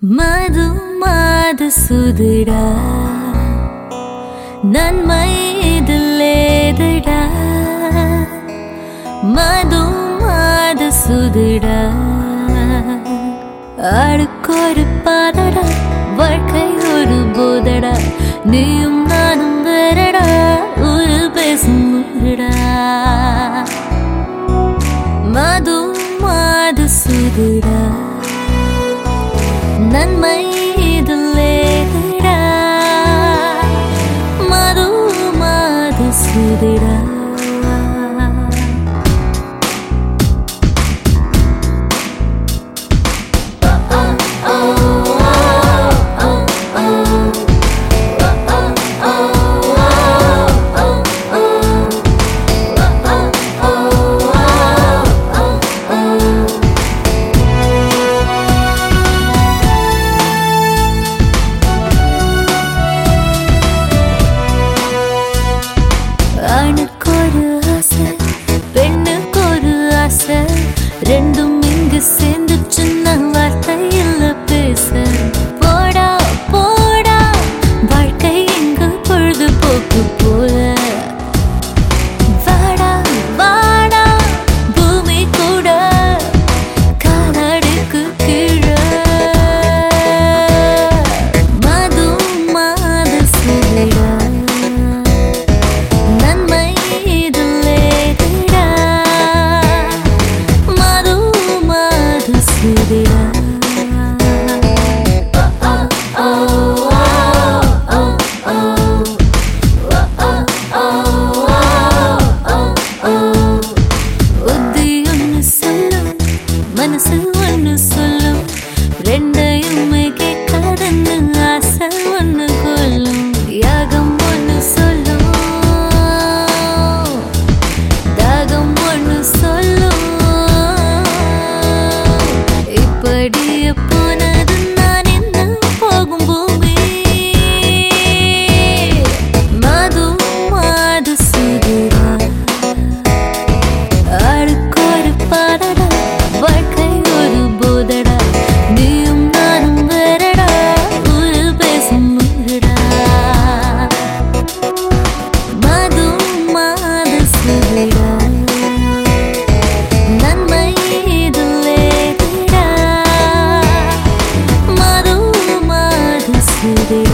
மது மாது சுதுடா நன்மை இதில் ஏதுடா மது மாது சுதுடா அடுக்கொரு பாடடா வாழ்க்கை ஒரு போதடா நீயும் நானும் வேறடா ஒரு பேசும் ஊருடா மது மாது சுதுடா நன்மை இதில் ஏதுடா மது மாது சுதுடா ஆணுக்கொரு ஆசை பெண்ணுக்கொரு ஆசை ரெண்டும் இங்கு சேர்ந்து சின்ன வார்த்தை இல்ல பேச போடா போடா வாழ்க்கை இங்கு பொழுதுபோக்கு போல வாடா வாடா பூமி கூட காலடிக்கு கீழே மது மாத சுடா நன்மை இதில் ஏதுடா மது மது சுதிடா புத்தி ஒன்று சொல்லும் மனசு ஒன்று சொல்லும் ரெண்டையுமே கேட்காதன்னு ஆசை ஒன்று கொல்லும் யாகம் ஒன்று சொல்லும் தாகம் ஒன்று சொல்லும் இப்படியே போனது நான் என்ன போகும் பூமி மது மாது சுதுரா ஆளுக்கொரு பாடடா வாழ்க்கை ஒரு போதடா நீயும் நானும் வேறடா ஒரு பேசும் ஊருடா மது மாத சுதிடா நன்மை இதில் ஏதுடா மது மாத சுதிடா